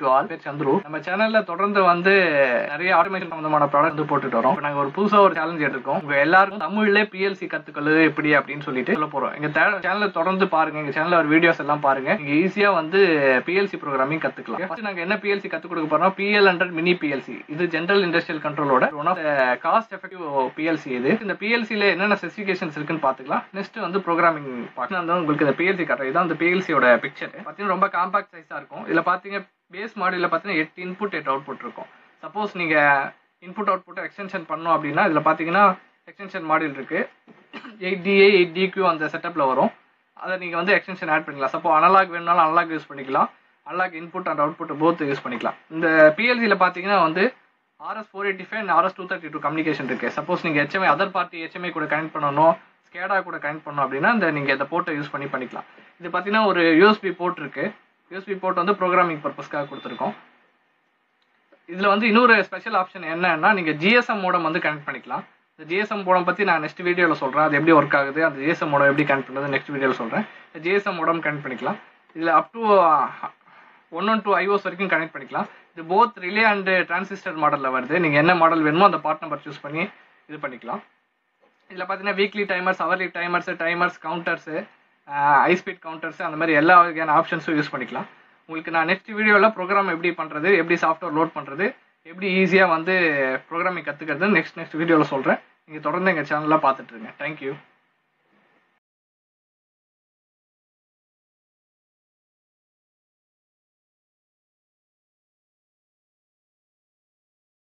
to all பேர் சந்துரு நம்ம சேனல்ல தொடர்ந்து வந்து நிறைய ஆட்டோமேஷன் சம்பந்தமான ப்ராடக்ட் வந்து போட்டுட்டு வரோம் இப்ப நாங்க ஒரு புதுசா ஒரு சேலஞ்ச் எடுத்திருக்கோம் உங்க எல்லாருக்கும் தமிழ்ல பிஎல்சி கத்துக்கிறது எப்படி அப்படின்னு சொல்லிட்டு சொல்ல போறோம் எங்க சேனலை தொடர்ந்து பாருங்க எங்க சேனல்ல ஒரு வீடியோஸ் எல்லாம் பாருங்க நீங்க ஈஸியா வந்து பிஎல்சி ப்ரோக்ராமிங் கத்துக்கலாம் First நாங்க என்ன பிஎல்சி கத்து கொடுக்க போறோம் பிஎல் ஹண்ட்ரட் மினி பிஎல்சி இது ஜென்ரல் இண்டஸ்ட்ரியல் கண்ட்ரோலோட one of cost effective PLC இது இந்த பிஎல்சில என்னென்ன ஸ்பெசிஃபிகேஷன்ஸ் இருக்குன்னு பாத்துக்கலாம் நெக்ஸ்ட் வந்து ப்ரோக்ராமிங் பார்ட் வந்து உங்களுக்கு இந்த பிஎல்சி காட்டுறேன் இதான் இந்த பிஎல்சியோட பிக்சர் பாத்தீங்கன்னா ரொம்ப காம்பாக்ட் சைஸா இருக்கும் இதுல பாத்தீங்க பேஸ் மாடியூல்ல பாத்தீங்கன்னா எட்டு இன்புட் எட்டு அவுட்புட் இருக்கும் சப்போஸ் நீங்க இன்புட் அவுட்புட் எக்ஸ்டென்ஷன் பண்ணோம் அப்படின்னா இதுல பாத்தீங்கன்னா எக்ஸ்டென்ஷன் மாடியூல் இருக்கு எயிட் டிஏ எயிட் டிக்யூ அந்த செட்டப்ல வரும் அதை நீங்க வந்து எக்ஸ்டென்ஷன் ஆட் பண்ணிக்கலாம் சப்போ அனலாக் வேணும்னாலும் அனலாக் யூஸ் பண்ணிக்கலாம் analog input and output both use பண்ணிக்கலாம் இந்த பிஎல்சியில் பார்த்தீங்கன்னா வந்து RS four eighty five RS two thirty two communication இருக்கு சப்போஸ் நீங்க ஹெச்எம்ஐ அதர் பார்ட்டி ஹெச்எம்ஐ கூட கனெக்ட் பண்ணணும் ஸ்கேடா கூட கனெக்ட் பண்ணணும் அப்படின்னா இந்த நீங்க இந்த போர்ட்டை யூஸ் பண்ணி பண்ணிக்கலாம் இது பார்த்தீங்கன்னா ஒரு யூஎஸ்பி போர்ட் இருக்கு யூஎஸ்பி போர்ட் வந்து ப்ரோக்ராமிங் பர்பஸ்க்காக கொடுத்துருக்கோம் இதுல வந்து இன்னொரு ஸ்பெஷல் ஆப்ஷன் என்னன்னா நீங்க ஜிஎஸ்எம் மோடம் வந்து கனெக்ட் பண்ணிக்கலாம் இந்த ஜிஎஸ்எம் மோடம் பத்தி நான் நெக்ஸ்ட் வீடியோல சொல்றேன் அது எப்படி ஒர்க் ஆகுது அந்த ஜிஎஸ்எம் மோடம் எப்படி கனெக்ட் பண்ணுறது நெக்ஸ்ட் வீடியோல சொல்றேன் ஜிஎஸ்எம் மோடம் கனெக்ட் பண்ணிக்கலாம் இதுல up to one one two IOs வரைக்கும் கனெக்ட் பண்ணிக்கலாம் இது போத் ரிலே அண்ட் டிரான்சிஸ்டர் மாடல்ல வருது நீங்க என்ன மாடல் வேணுமோ அந்த பார்ட் நம்பர் சூஸ் பண்ணி இது பண்ணிக்கலாம் இதுல பாத்தீங்கன்னா weekly timers hourly timers timers counters high speed counters அந்த மாதிரி எல்லா வகையான ஆப்ஷன்ஸும் யூஸ் பண்ணிக்கலாம் உங்களுக்கு நான் நெக்ஸ்ட் வீடியோவில் ப்ரோக்ராம் எப்படி பண்ணுறது எப்படி சாஃப்ட்வேர் லோட் பண்ணுறது எப்படி ஈஸியாக வந்து ப்ரோக்ராமிங் கற்றுக்கிறது நெக்ஸ்ட் நெக்ஸ்ட் வீடியோவில் சொல்கிறேன் நீங்கள் தொடர்ந்து எங்கள் சேனலில் பார்த்துட்டு இருங்க தேங்க்யூ